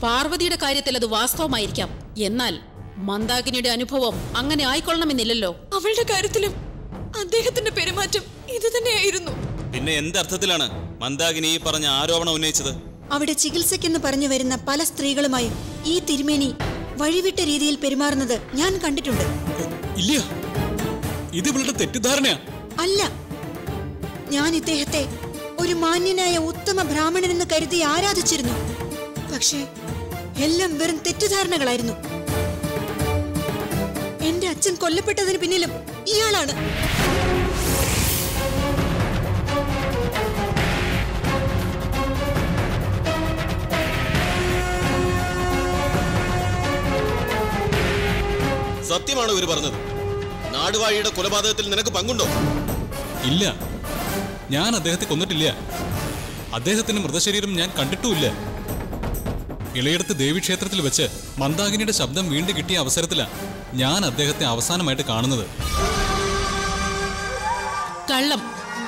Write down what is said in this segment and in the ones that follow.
പാർവതിയുടെ കാര്യത്തിൽ അത് വാസ്തവമായിരിക്കാം എന്നാൽ മന്ദാകിനിയുടെ അനുഭവം അങ്ങനെ ആയിക്കൊള്ളണമെന്നില്ലല്ലോ അവളുടെ കാര്യത്തിലും അദ്ദേഹത്തിന്റെ പെരുമാറ്റം ഇത് തന്നെയായിരുന്നു പിന്നെ എന്തർത്ഥത്തിലാണ് മന്ദാകിനി ഈ പറഞ്ഞ ആരോപണം ഉന്നയിച്ചത് അവിടെ ചികിത്സയ്ക്കെന്ന് പറഞ്ഞു വരുന്ന പല സ്ത്രീകളുമായും ഈ തിരുമേനി വഴിവിട്ട രീതിയിൽ പെരുമാറുന്നത് ഞാൻ കണ്ടിട്ടുണ്ട് ഇല്ല ഇത് ഇവളുടെ തെറ്റിദ്ധാരണയാ അല്ല ഞാൻ ഇദ്ദേഹത്തെ ഒരു മാന്യനായ ഉത്തമ ബ്രാഹ്മണനെന്ന് കരുതി ആരാധിച്ചിരുന്നു പക്ഷേ എല്ലാം വെറും തെറ്റിദ്ധാരണകളായിരുന്നു എന്റെ അച്ഛൻ കൊല്ലപ്പെട്ടതിന് പിന്നിലും ഇയാളാണ് സത്യമാണോ ഇവർ പറഞ്ഞത് നാടുവാഴിയുടെ കൊലപാതകത്തിൽ നിനക്ക് പങ്കുണ്ടോ ഇല്ല ഞാൻ അദ്ദേഹത്തെ കൊന്നിട്ടില്ല അദ്ദേഹത്തിന്റെ മൃതശരീരം ഞാൻ കണ്ടിട്ടുമില്ല ഇളയടത്ത് ദേവീക്ഷേത്രത്തിൽ വെച്ച് മന്ദാകിനിയുടെ ശബ്ദം വീണ്ടും കിട്ടിയ അവസരത്തിലാ ഞാൻ അദ്ദേഹത്തെ അവസാനമായിട്ട് കാണുന്നത് കള്ളം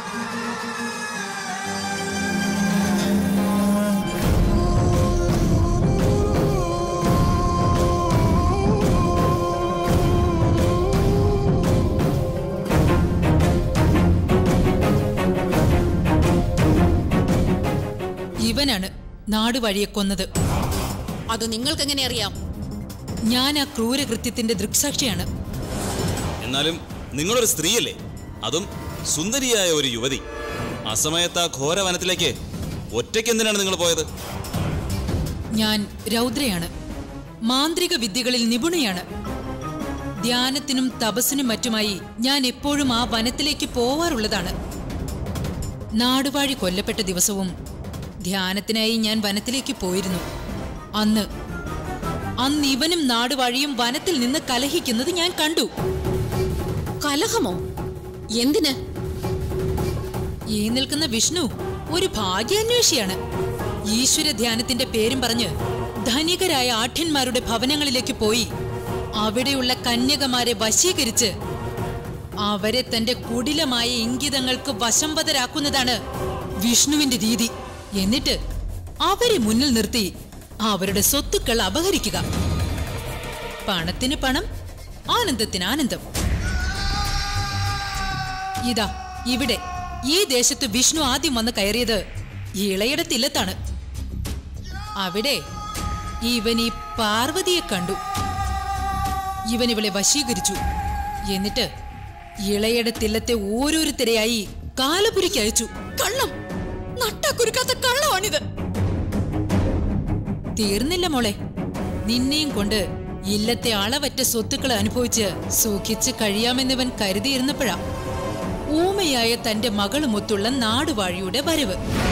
ഇവനാണ് നാടുവഴിയെ കൊന്നത് അത് നിങ്ങൾക്കെങ്ങനെ അറിയാം ഞാൻ ആ ക്രൂരകൃത്യത്തിന്റെ ദൃക്സാക്ഷിയാണ് എന്നാലും നിങ്ങളൊരു സ്ത്രീയല്ലേ അതും സുന്ദരിയായ ഒരു യുവതി അസമയത്ത് ആ ഘോര വനത്തിലേക്ക് ഒറ്റയ്ക്ക് എന്തിനാണ് നിങ്ങൾ പോയത് ഞാൻ രൗദ്രയാണ് മാന്ത്രിക വിദ്യകളിൽ നിപുണയാണ് ധ്യാനത്തിനും തപസ്സിനും മറ്റുമായി ഞാൻ എപ്പോഴും ആ വനത്തിലേക്ക് പോവാറുള്ളതാണ് നാടുവാഴി കൊല്ലപ്പെട്ട ദിവസവും ധ്യാനത്തിനായി ഞാൻ വനത്തിലേക്ക് പോയിരുന്നു അന്ന് അന്ന് ഇവനും നാടുവാഴിയും വനത്തിൽ നിന്ന് കലഹിക്കുന്നത് ഞാൻ കണ്ടു കലഹമോ എന്തിന് ഈ നിൽക്കുന്ന വിഷ്ണു ഒരു ഭാഗ്യാന്വേഷിയാണ് ഈശ്വര ധ്യാനത്തിന്റെ പേരും പറഞ്ഞ് ധനികരായ ആഠ്യന്മാരുടെ ഭവനങ്ങളിലേക്ക് പോയി അവിടെയുള്ള കന്യകമാരെ വശീകരിച്ച് അവരെ തന്റെ കുടിലമായ ഇംഗിതങ്ങൾക്ക് വശംവതരാക്കുന്നതാണ് വിഷ്ണുവിന്റെ രീതി എന്നിട്ട് അവരെ മുന്നിൽ നിർത്തി അവരുടെ സ്വത്തുക്കൾ അപഹരിക്കുക പണത്തിന് പണം ആനന്ദത്തിന് ആനന്ദം ഇതാ ഇവിടെ ഈ ദേശത്ത് വിഷ്ണു ആദ്യം വന്ന് കയറിയത് ഇളയിടത്തില്ലത്താണ് അവിടെ ഇവൻ ഈ പാർവതിയെ കണ്ടു ഇവൻ ഇവളെ വശീകരിച്ചു എന്നിട്ട് ഇളയിടത്തില്ലത്തെ ഓരോരുത്തരെയായി കാലപുരിക്ക് അയച്ചു കള്ളം നട്ടാ കുരുക്കാത്ത കള്ളമാണിത് തീർന്നില്ല മോളെ നിന്നെയും കൊണ്ട് ഇല്ലത്തെ അളവറ്റ സ്വത്തുക്കൾ അനുഭവിച്ച് സുഖിച്ച് കഴിയാമെന്നിവൻ കരുതിയിരുന്നപ്പോഴാ ഊമയായ തന്റെ മകളുമൊത്തുള്ള നാടുവാഴിയുടെ വരവ്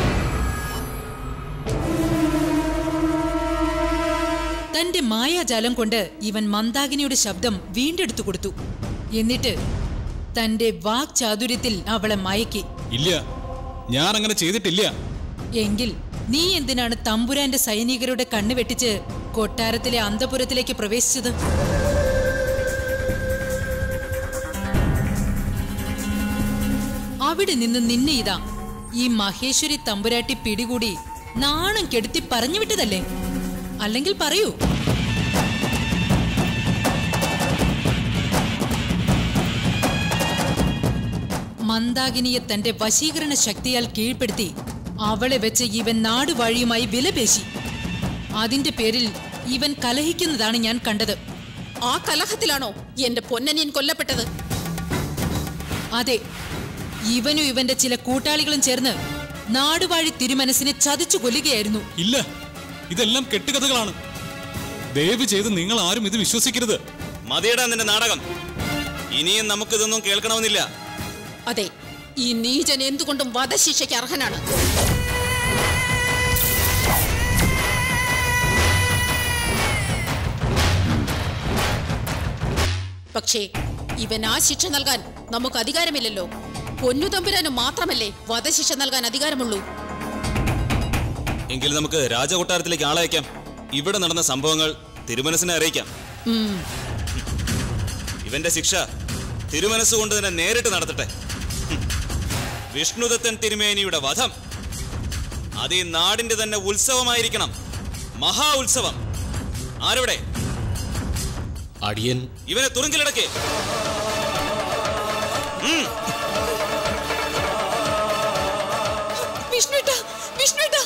തന്റെ മായാജാലം കൊണ്ട് ഇവൻ മന്ദാകിനിയുടെ ശബ്ദം വീണ്ടെടുത്തു കൊടുത്തു എന്നിട്ട് തന്റെ വാക്ചാതുര്യത്തിൽ അവളെ മയക്കി ഇല്ല ഞാൻ അങ്ങനെ ചെയ്തിട്ടില്ല എങ്കിൽ നീ എന്തിനാണ് തമ്പുരാന്റെ സൈനികരുടെ കണ്ണ് വെട്ടിച്ച് കൊട്ടാരത്തിലെ അന്തപുരത്തിലേക്ക് പ്രവേശിച്ചത് അവിടെ നിന്ന് നിന്നെ ഇതാ ഈ മഹേശ്വരി തമ്പുരാട്ടി പിടികൂടി നാണം കെടുത്തി പറഞ്ഞു വിട്ടതല്ലേ അല്ലെങ്കിൽ പറയൂ മന്ദാകിനിയെ തന്റെ വശീകരണ ശക്തിയാൽ കീഴ്പ്പെടുത്തി അവളെ വെച്ച് ഇവൻ നാടുവഴിയുമായി വിലപേശി അതിന്റെ പേരിൽ ഇവൻ കലഹിക്കുന്നതാണ് ഞാൻ കണ്ടത് ആ കലഹത്തിലാണോ എന്റെ പൊന്നനിയൻ കൊല്ലപ്പെട്ടത് അതെ ഇവനും ഇവന്റെ ചില കൂട്ടാളികളും ചേർന്ന് നാടുവാഴി തിരുമനസിനെ ചതിച്ചു കൊല്ലുകയായിരുന്നു ഇല്ല ഇതെല്ലാം കെട്ടുകഥകളാണ് ദയവ് ചെയ്ത് നിങ്ങൾ ആരും ഇത് വിശ്വസിക്കരുത് മതിയടാ നിന്റെ നാടകം ഇനിയും നമുക്കിതൊന്നും കേൾക്കണമെന്നില്ല അതെ ഈ നീചൻ എന്തുകൊണ്ടും വധശിക്ഷയ്ക്ക് അർഹനാണ് പക്ഷേ ഇവൻ ആ ശിക്ഷ നൽകാൻ നമുക്ക് അധികാരമില്ലല്ലോ പൊന്നുതമ്പുരാന് മാത്രമല്ലേ വധശിക്ഷ നൽകാൻ അധികാരമുള്ളൂ എങ്കിൽ നമുക്ക് രാജകൊട്ടാരത്തിലേക്ക് ആളയക്കാം ഇവിടെ നടന്ന സംഭവങ്ങൾ തിരുമനസിനെ അറിയിക്കാം ഉം, ഇവന്റെ ശിക്ഷ തിരുമനസ്സുകൊണ്ട് തന്നെ നേരിട്ട് നടത്തട്ടെ ഹും. വിഷ്ണുദത്തൻ തിരുമേനിയുടെ വധം അത് ഈ നാടിന്റെ തന്നെ ഉത്സവമായിരിക്കണം മഹാ ഉത്സവം ആരവിടെ അടിയൻ ഇവനെ തുറുങ്കിലടക്കേ വിഷ്ണുട്ട വിഷ്ണുട്ട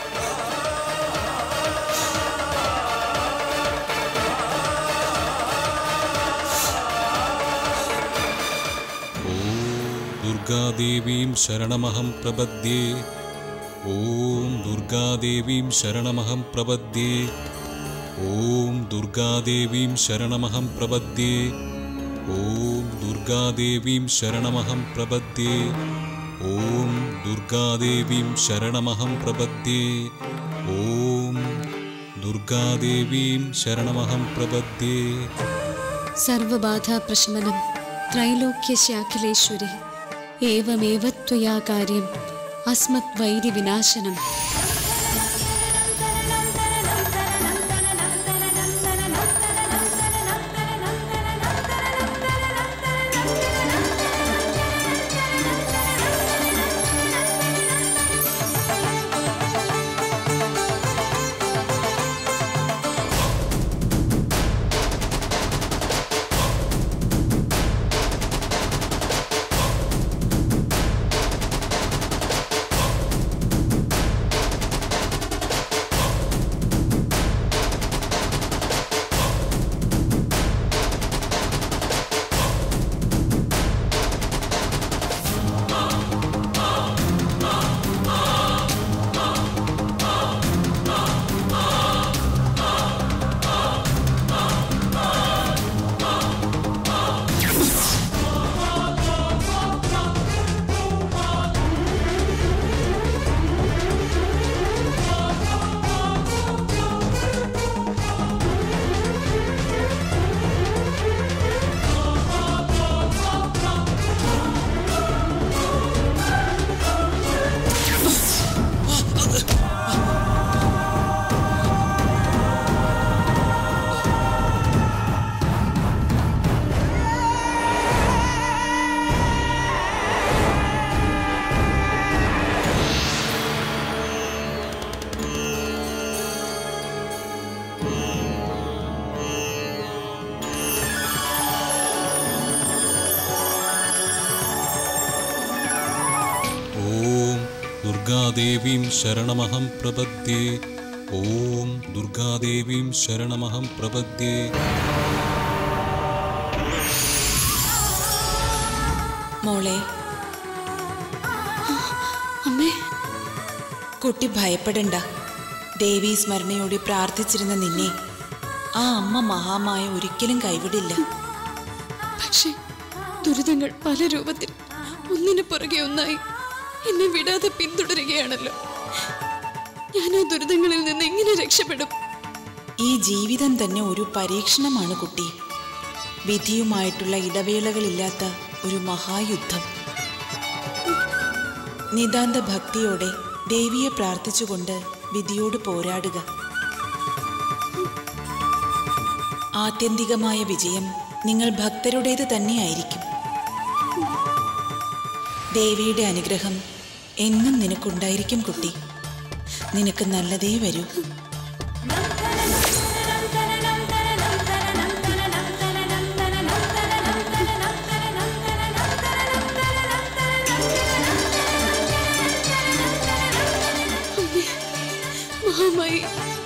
ദുർഗാദേവീം ശരണമഹം പ്രപദ്യേ ഓം ദുർഗാദേവീം ശരണമഹം പ്രപദ്യേ ഓം ദുർഗാദേവീം ശരണമഹം പ്രപദ്യേ ഓം ദുർഗാദേവീം ശരണമഹം പ്രപദ്യേ ഓം ദുർഗാദേവീം ശരണമഹം പ്രപദ്യേ ഓം ദുർഗാദേവീം ശരണമഹം പ്രപദ്യേ സർവബാധാപ്രശമനം ത്രൈലോക്യശാഖിലേശ്വരി ഏവമേവ ത്വയാ കാര്യം അസ്മത് വൈരിവിനാശനം ഓം ദുർഗാദേവീം ശരണമഹം പ്രപദ്യേ ഓം ദുർഗാദേവീം ശരണമഹം പ്രപദ്യേ മോളെ അമ്മേ കുട്ടി ഭയപ്പെടണ്ട ദേവീ സ്മരണയോടെ പ്രാർത്ഥിച്ചിരുന്ന നിന്നെ ആ അമ്മ മഹാമായ ഒരിക്കലും കൈവിടില്ല പക്ഷേ ദുരിതങ്ങൾ പല രൂപത്തിൽ ഒന്നിനു പുറകെ ഒന്നായി എന്നെ വിടാതെ പിന്തുടരുകയാണല്ലോ ഞാൻ ആ ദുരിതങ്ങളിൽ നിന്ന് എങ്ങനെ രക്ഷപ്പെടും ഈ ജീവിതം തന്നെ ഒരു പരീക്ഷണമാണ് കുട്ടി വിധിയുമായിട്ടുള്ള ഇടവേളകളില്ലാത്ത ഒരു മഹായുദ്ധം നിതാന്ത ഭക്തിയോടെ ദേവിയെ പ്രാർത്ഥിച്ചുകൊണ്ട് വിധിയോട് പോരാടുക ആത്യന്തികമായ വിജയം നിങ്ങൾ ഭക്തരുടേത് തന്നെയായിരിക്കും ദേവിയുടെ അനുഗ്രഹം എന്നും നിനക്കുണ്ടായിരിക്കും കുട്ടി നിനക്ക് നല്ലതേ വരൂ മഹാമായി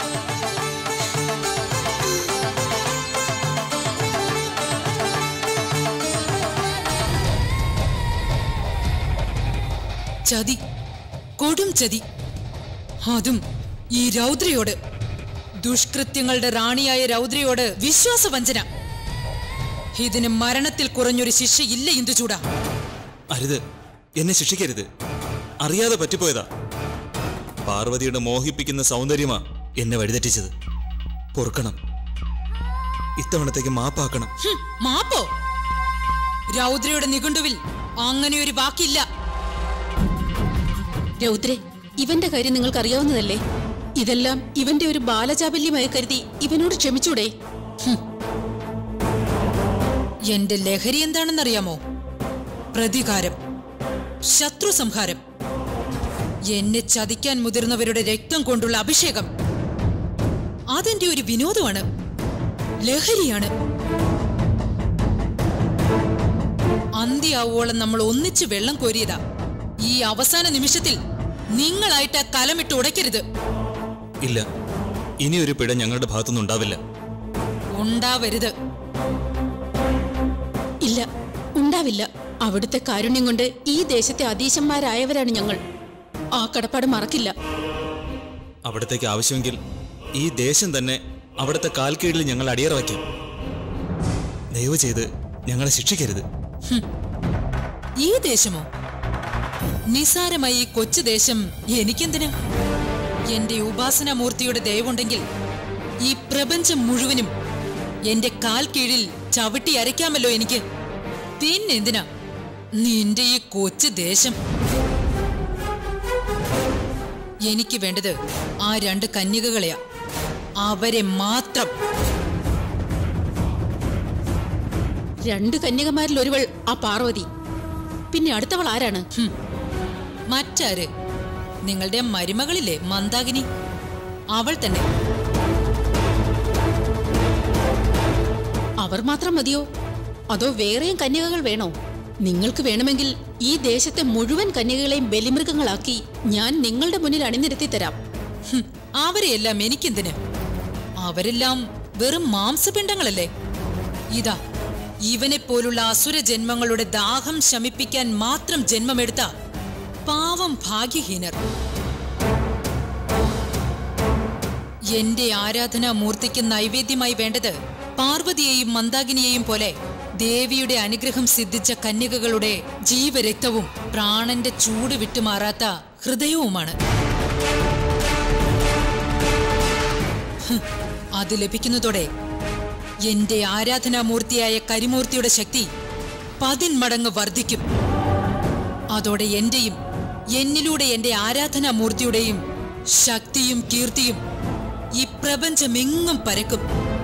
ചതി കൊടും ചതി അതും ഈ രൗദ്രയോട് ദുഷ്കൃത്യങ്ങളുടെ റാണിയായ രൗദ്രയോട് വിശ്വാസവഞ്ചന ഇതിന് മരണത്തിൽ കുറഞ്ഞൊരു ശിക്ഷയില്ല ഇന്ദുചൂട അരുത് എന്നെ ശിക്ഷിക്കരുത് അറിയാതെ പറ്റിപ്പോയതാ പാർവതിയുടെ മോഹിപ്പിക്കുന്ന സൗന്ദര്യമാ എന്നെ വഴിതെറ്റിച്ചത് പൊറുക്കണം ഇത്തവണത്തേക്ക് മാപ്പാക്കണം ഹും, മാപ്പോ രൗദ്രയുടെ നിഘണ്ടുവിൽ അങ്ങനെ ഒരു വാക്കില്ല രൗദ്രെ ഇവന്റെ കാര്യം നിങ്ങൾക്ക് അറിയാവുന്നതല്ലേ ഇതെല്ലാം ഇവന്റെ ഒരു ബാലചാബല്യമായി കരുതി ഇവനോട് ക്ഷമിച്ചൂടെ എന്റെ ലഹരി എന്താണെന്നറിയാമോ പ്രതികാരം ശത്രു സംഹാരം എന്നെ ചതിക്കാൻ മുതിർന്നവരുടെ രക്തം കൊണ്ടുള്ള അഭിഷേകം അതെന്റെ ഒരു വിനോദമാണ് ലഹരിയാണ് അന്ത്യാവോളം നമ്മൾ ഒന്നിച്ച് വെള്ളം കോരിയതാ ഈ അവസാന നിമിഷത്തിൽ നിങ്ങളായിട്ട് ആ കലമിട്ട് ഉടയ്ക്കരുത് ഇല്ല ഇനി ഒരു പിഴ ഞങ്ങളുടെ ഭാഗത്തുനിന്ന് ഉണ്ടാവില്ല ഉണ്ടാവരുത് ഇല്ല ഉണ്ടാവില്ല അവിടുത്തെ കാരുണ്യം കൊണ്ട് ഈ ദേശത്തെ അതീശന്മാരായവരാണ് ഞങ്ങൾ ആ കടപ്പാട് മറക്കില്ല അവിടത്തേക്ക് ആവശ്യമെങ്കിൽ ഈ ദേശം തന്നെ അവിടുത്തെ കാൽ കീഴിൽ ഞങ്ങൾ അടിയറ വയ്ക്കാം ദയവ് ചെയ്ത് ഞങ്ങളെ ശിക്ഷിക്കരുത് ഈ ദേശമോ നിസാരമായി ഈ കൊച്ചു ദേശം എനിക്കെന്തിന് എന്റെ ഉപാസനാമൂർത്തിയുടെ ദയവുണ്ടെങ്കിൽ ഈ പ്രപഞ്ചം മുഴുവനും എന്റെ കാൽ കീഴിൽ ചവിട്ടി അരയ്ക്കാമല്ലോ എനിക്ക് പിന്നെന്തിനാ നിന്റെ ഈ കൊച്ചു ദേശം എനിക്ക് വേണ്ടത് ആ രണ്ട് കന്യകകളെയാ അവരെ മാത്രം രണ്ട് കന്യകമാരിൽ ഒരുവൾ ആ പാർവതി പിന്നെ അടുത്തവൾ ആരാണ് ഹും. മറ്റാര് നിങ്ങളുടെ മരുമകളില്ലേ മന്ദാകിനി അവൾ തന്നെ അവർ മാത്രം മതിയോ അതോ വേറെയും കന്യകകൾ വേണോ നിങ്ങൾക്ക് വേണമെങ്കിൽ ഈ ദേശത്തെ മുഴുവൻ കന്യകകളെയും ബലിമൃഗങ്ങളാക്കി ഞാൻ നിങ്ങളുടെ മുന്നിൽ അണിനിരത്തി തരാം ഹും, അവരെയെല്ലാം എനിക്കെന്തിന് അവരെല്ലാം വെറും മാംസപിണ്ഡങ്ങളല്ലേ ഇതാ ഇവനെ പോലുള്ള അസുര ജന്മങ്ങളുടെ ദാഹം ശമിപ്പിക്കാൻ മാത്രം ജന്മമെടുത്ത പാവം ഭാഗ്യഹീനർ എന്റെ ആരാധനാ മൂർത്തിക്ക് നൈവേദ്യമായി വേണ്ടത് പാർവതിയെയും മന്ദാകിനിയെയും പോലെ ദേവിയുടെ അനുഗ്രഹം സിദ്ധിച്ച കന്യകകളുടെ ജീവരക്തവും പ്രാണന്റെ ചൂട് വിട്ടുമാറാത്ത ഹൃദയവുമാണ് ഹ്, അത് ലഭിക്കുന്നതോടെ എന്റെ ആരാധനാമൂർത്തിയായ കരിമൂർത്തിയുടെ ശക്തി പതിന്മടങ്ങ് വർദ്ധിക്കും അതോടെ എന്റെയും എന്നിലൂടെ എന്റെ ആരാധനാമൂർത്തിയുടെയും ശക്തിയും കീർത്തിയും ഈ പ്രപഞ്ചമെങ്ങും പരക്കും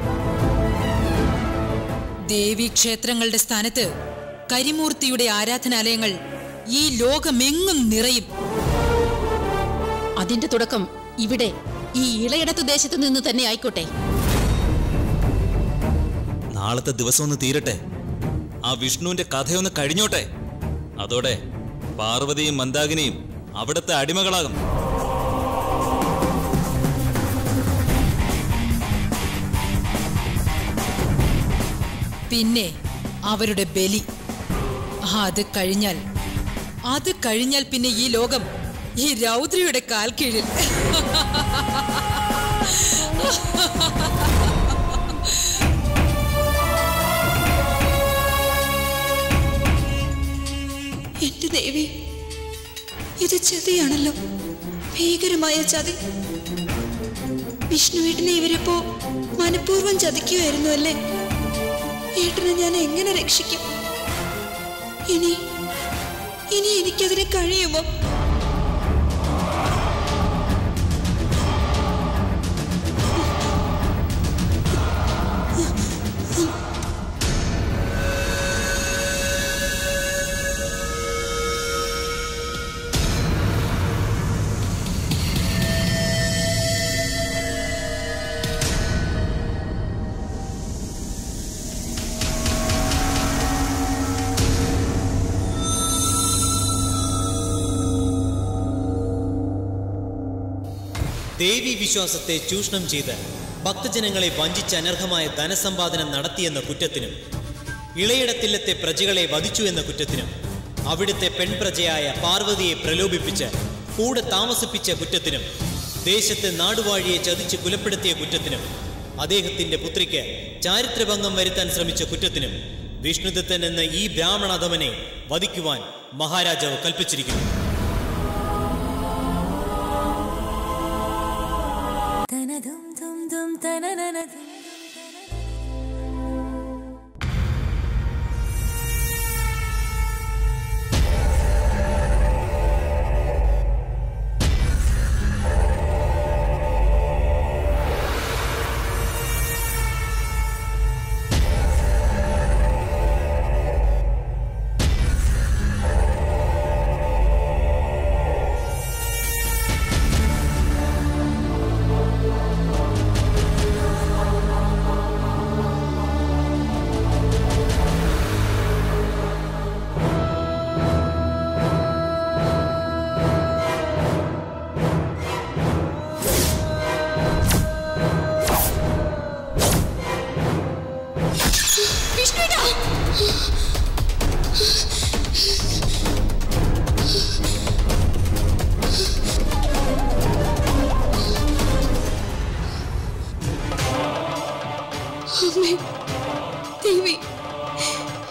ദേവീക്ഷേത്രങ്ങളുടെ സ്ഥാനത്ത് കരിമൂർത്തിയുടെ ആരാധനാലയങ്ങൾ ഈ ലോകമെങ്ങും നിറയും അതിന്റെ തുടക്കം ഇവിടെ ഈ ഇളയിടത്ത് ദേശത്ത് നിന്ന് തന്നെ ആയിക്കോട്ടെ നാളത്തെ ദിവസം ഒന്ന് തീരട്ടെ ആ വിഷ്ണുവിന്റെ കഥയൊന്ന് കഴിഞ്ഞോട്ടെ അതോടെ പാർവതിയും മന്ദാകിനിയും അവിടുത്തെ അടിമകളാകും പിന്നെ അവരുടെ ബലി അത് കഴിഞ്ഞാൽ അത് കഴിഞ്ഞാൽ പിന്നെ ഈ ലോകം ഈ രൗദ്രിയുടെ കാൽ കീഴിൽ എന്റെ ദേവി ഇത് ചതിയാണല്ലോ ഭീകരമായ ചതി വിഷ്ണുവേട്ടനെ ഇവരിപ്പോ മനഃപൂർവ്വം ചതിക്കുമായിരുന്നു അല്ലേ ഏട്ടനെ ഞാൻ എങ്ങനെ രക്ഷിക്കും ഇനി ഇനി എനിക്കതിന് കഴിയുമോ ദേവി വിശ്വാസത്തെ ചൂഷണം ചെയ്ത് ഭക്തജനങ്ങളെ വഞ്ചിച്ച് അനർഹമായ ധനസമ്പാദനം നടത്തിയെന്ന കുറ്റത്തിനും ഇളയിടത്തില്ലത്തെ പ്രജകളെ വധിച്ചു എന്ന കുറ്റത്തിനും അവിടുത്തെ പെൺപ്രജയായ പാർവതിയെ പ്രലോഭിപ്പിച്ച് കൂടെ താമസിപ്പിച്ച കുറ്റത്തിനും ദേശത്തെ നാടുവാഴിയെ ചതിച്ച് കുലപ്പെടുത്തിയ കുറ്റത്തിനും അദ്ദേഹത്തിന്റെ പുത്രിക്ക് ചാരിത്രഭംഗം വരുത്താൻ ശ്രമിച്ച കുറ്റത്തിനും വിഷ്ണുദത്തൻ എന്ന ഈ ബ്രാഹ്മണധമനെ വധിക്കുവാൻ മഹാരാജാവ് കൽപ്പിച്ചിരിക്കുന്നു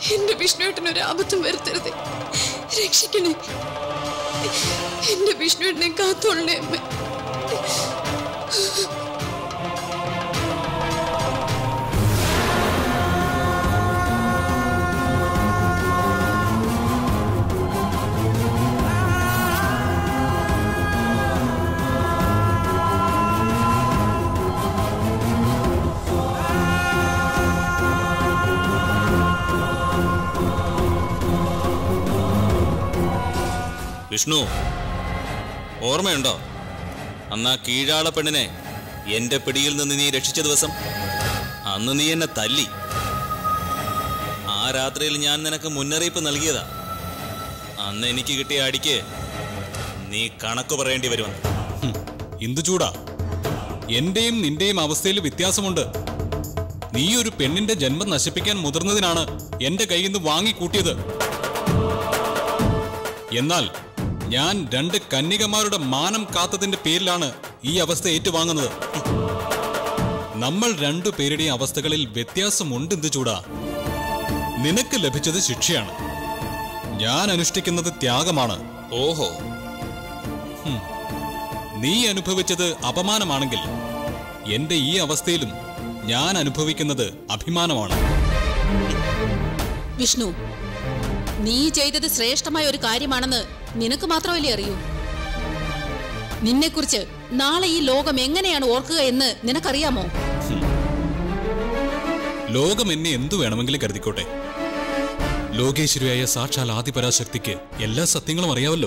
എന്റെ വിഷ്ണുവേട്ടന് ഒരു ആപത്തും വരുത്തരുത് രക്ഷിക്കണേ എന്റെ വിഷ്ണുവേട്ടനെ കാത്തോളണേ അമ്മ വിഷ്ണു ഓർമ്മയുണ്ടോ അന്ന് ആ കീഴാള പെണ്ണിനെ എന്റെ പിടിയിൽ നിന്ന് നീ രക്ഷിച്ച ദിവസം അന്ന് നീ എന്നെ തല്ലി ആ രാത്രിയിൽ ഞാൻ നിനക്ക് മുന്നറിയിപ്പ് നൽകിയതാ അന്ന് എനിക്ക് കിട്ടിയ അടിക്ക് നീ കണക്ക് പറയേണ്ടി വരുമെന്ന് ഹും, എന്തു ചൂടാ എന്റെയും നിന്റെയും അവസ്ഥയിൽ വ്യത്യാസമുണ്ട് നീ ഒരു പെണ്ണിന്റെ ജന്മം നശിപ്പിക്കാൻ മുതിർന്നതിനാണ് എന്റെ കയ്യിൽ നിന്ന് വാങ്ങിക്കൂട്ടിയത് എന്നാൽ ഞാൻ രണ്ട് കന്യകമാരുടെ മാനം കാത്തതിന്റെ പേരിലാണ് ഈ അവസ്ഥ ഏറ്റുവാങ്ങുന്നത് നമ്മൾ രണ്ടു പേരുടെയും അവസ്ഥകളിൽ വ്യത്യാസമുണ്ട് എന്ത് ചൂടാ നിനക്ക് ലഭിച്ചത് ശിക്ഷയാണ് ഞാൻ അനുഷ്ഠിക്കുന്നത് ത്യാഗമാണ് ഓഹോ നീ അനുഭവിച്ചത് അപമാനമാണെങ്കിൽ എന്റെ ഈ അവസ്ഥയിലും ഞാൻ അനുഭവിക്കുന്നത് അഭിമാനമാണ് വിഷ്ണു നീ ചെയ്തത് ശ്രേഷ്ഠമായ ഒരു കാര്യമാണെന്ന് നിനക്ക് മാത്രമല്ലേ അറിയൂ നിന്നെക്കുറിച്ച് നാളെ ഈ ലോകം എങ്ങനെയാണ് ഓർക്കുക എന്ന് നിനക്കറിയാമോ ലോകം എന്നെ എന്തു വേണമെങ്കിലും കരുതിക്കോട്ടെ ലോകേശ്വരിയായ സാക്ഷാൽ ആദിപരാശക്തിക്ക് എല്ലാ സത്യങ്ങളും അറിയാമല്ലോ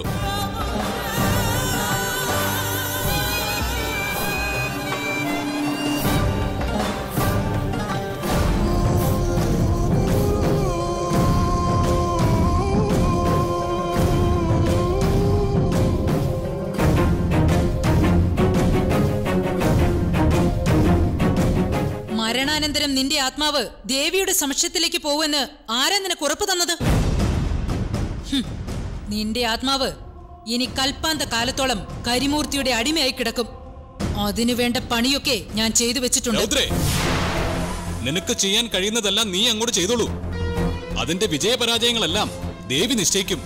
മരണാനന്തരം നിന്റെ ആത്മാവ് ദേവിയുടെ സമക്ഷത്തിലേക്ക് പോവെന്ന് ആരാ നിനക്ക് ഉറപ്പ് തന്നത് ഹും, നിന്റെ ആത്മാവ് ഇനി കൽപ്പാന്ത കാലത്തോളം കരിമൂർത്തിയുടെ അടിമയായി കിടക്കും അതിനു വേണ്ട പണിയൊക്കെ ഞാൻ ചെയ്തു വെച്ചിട്ടുണ്ട് രൗദ്രേ നിനക്ക് ചെയ്യാൻ കഴിയുന്നതെല്ലാം നീ അങ്ങോട്ട് ചെയ്തോളൂ അതിന്റെ വിജയപരാജയങ്ങളെല്ലാം ദേവി നിശ്ചയിക്കും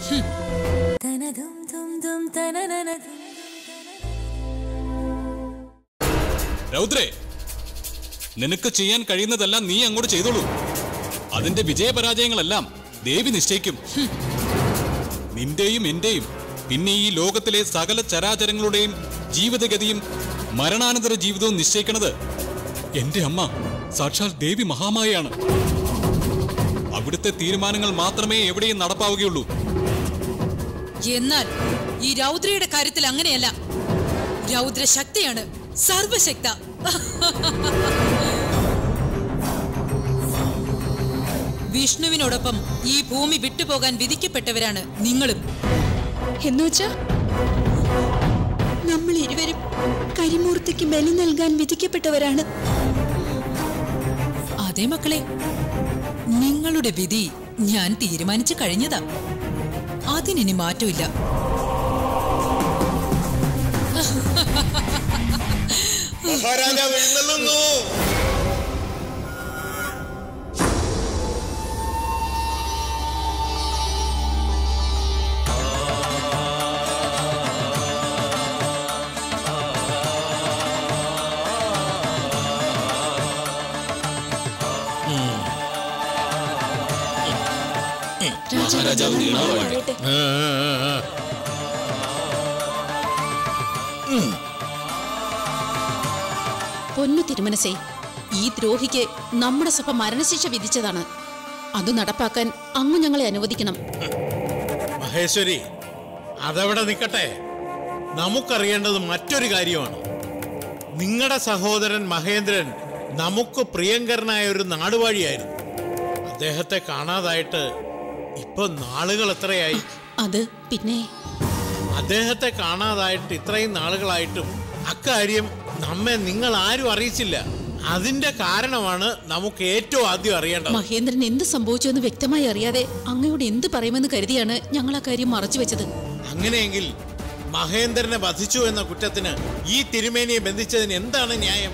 രൗദ്രേ നിനക്ക് ചെയ്യാൻ കഴിയുന്നതെല്ലാം നീ അങ്ങോട്ട് ചെയ്തോളൂ അതിന്റെ വിജയപരാജയങ്ങളെല്ലാം ദേവി നിശ്ചയിക്കും ഹും. നിന്റെയും എന്റെയും പിന്നെ ഈ ലോകത്തിലെ സകല ചരാചരങ്ങളുടെയും ജീവിതഗതിയും മരണാനന്തര ജീവിതവും നിശ്ചയിക്കുന്നത് എന്റെ അമ്മ സാക്ഷാൽ ദേവി മഹാമായയാണ് അവിടുത്തെ തീരുമാനങ്ങൾ മാത്രമേ എവിടെയും നടപ്പാവുകയുള്ളൂ എന്നാൽ ഈ രൗദ്രയുടെ കാര്യത്തിൽ അങ്ങനെയല്ല രൗദ്ര ശക്തിയാണ് സർവശക്ത വിഷ്ണുവിനോടൊപ്പം ഈ ഭൂമി വിട്ടുപോകാൻ വിധിക്കപ്പെട്ടവരാണ് നിങ്ങളും എന്നുവെച്ചാ നമ്മൾ ഇരുവരും കരിമൂർത്തിക്ക് ബലി നൽകാൻ വിധിക്കപ്പെട്ടവരാണ് അതെ മക്കളെ നിങ്ങളുടെ വിധി ഞാൻ തീരുമാനിച്ചു കഴിഞ്ഞതാ അതിനി മാറ്റമില്ല മഹാരാജാവ് എഴുന്നള്ളുന്നു മഹാരാജാവ് നീളാവ് വാഴട്ടെ. ആ, ആ, ആ. പൊന്നു തിരുമനസേ ഈ ദ്രോഹിക്ക് നമ്മുടെ സഭ മരണശിക്ഷ വിധിച്ചതാണ് അത് നടപ്പാക്കാൻ അങ്ങ് ഞങ്ങളെ അനുവദിക്കണം മഹേശ്വരി അതവിടെ നിൽക്കട്ടെ നമുക്കറിയേണ്ടത് മറ്റൊരു കാര്യമാണ് നിങ്ങളുടെ സഹോദരൻ മഹേന്ദ്രൻ നമുക്ക് പ്രിയങ്കരനായ ഒരു നാടുവാഴിയായിരുന്നു അദ്ദേഹത്തെ കാണാതായിട്ട് ഇപ്പൊ നാളുകൾ എത്രയായി അത് പിന്നെ അദ്ദേഹത്തെ കാണാതായിട്ട് ഇത്രയും നാളുകളായിട്ടും അക്കാര്യം നമ്മെ നിങ്ങൾ ആരും അറിയിച്ചില്ല അതിന്റെ കാരണമാണ് നമുക്ക് ഏറ്റവും ആദ്യം അറിയേണ്ടത് മഹേന്ദ്രൻ എന്ത് സംഭവിച്ചു എന്ന് വ്യക്തമായി അറിയാതെ അങ്ങയോട് എന്ത് പറയുമെന്ന് കരുതിയാണ് ഞങ്ങൾ ആ കാര്യം മറച്ചു വെച്ചത് അങ്ങനെയെങ്കിൽ മഹേന്ദ്രനെ വധിച്ചു എന്ന കുറ്റത്തിന് ഈ തിരുമേനിയെ ബന്ധിച്ചതിന് എന്താണ് ന്യായം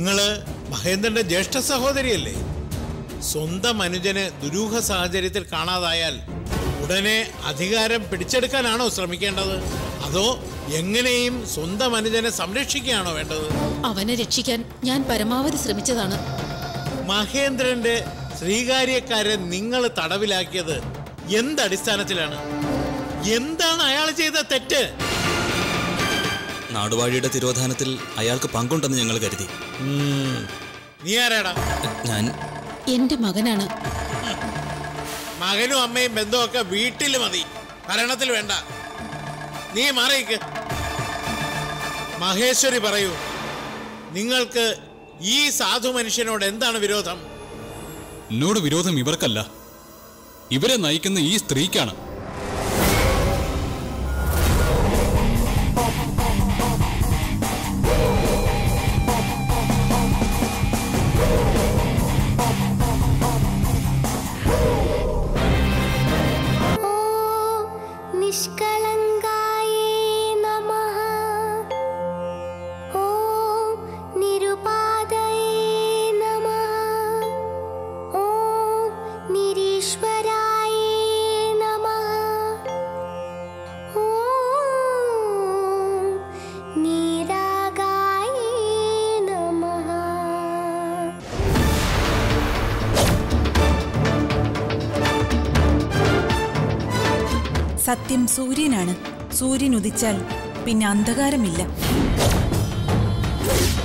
നിങ്ങള് മഹേന്ദ്രന്റെ ജ്യേഷ്ഠ സഹോദരിയല്ലേ സ്വന്തം അനുജന് ദുരൂഹ സാഹചര്യത്തിൽ കാണാതായാൽ ഉടനെ അധികാരം പിടിച്ചെടുക്കാനാണോ ശ്രമിക്കേണ്ടത് അതോ എങ്ങനെയും സ്വന്തം അനുജനെ സംരക്ഷിക്കുകയാണോ വേണ്ടത് അവനെ രക്ഷിക്കാൻ ഞാൻ പരമാവധി ശ്രമിച്ചതാണ് മഹേന്ദ്രന്റെ ശ്രീകാര്യക്കാരെ നിങ്ങൾ തടവിലാക്കിയത് എന്തടിസ്ഥാനത്തിലാണ് എന്താണ് അയാൾ ചെയ്ത തെറ്റ് നാടുവാഴിയുടെ തിരോധാനത്തിൽ അയാൾക്ക് പങ്കുണ്ടെന്ന് ഞങ്ങൾ കരുതി നീ ആരാടാ ഞാൻ എന്റെ മകനാണ് മകനും അമ്മയും ബന്ധമൊക്കെ വീട്ടിൽ മതി ഭരണത്തിൽ വേണ്ട നീ മാറിയിക്ക് മഹേശ്വരി പറയൂ നിങ്ങൾക്ക് ഈ സാധു മനുഷ്യനോട് എന്താണ് വിരോധം എന്നോട് വിരോധം ഇവർക്കല്ല ഇവരെ നയിക്കുന്ന ഈ സ്ത്രീക്കാണ് നിഷ്കളങ്കായേ നമഃ ഓം നിരുപാദയേ നമഃ ഓം നിരീശ്വരായേ നമഃ ഓം നീരാഗായേ നമഃ സത്യം സൂര്യനാണ് സൂര്യൻ ഉദിച്ചാൽ പിന്നെ അന്ധകാരമില്ല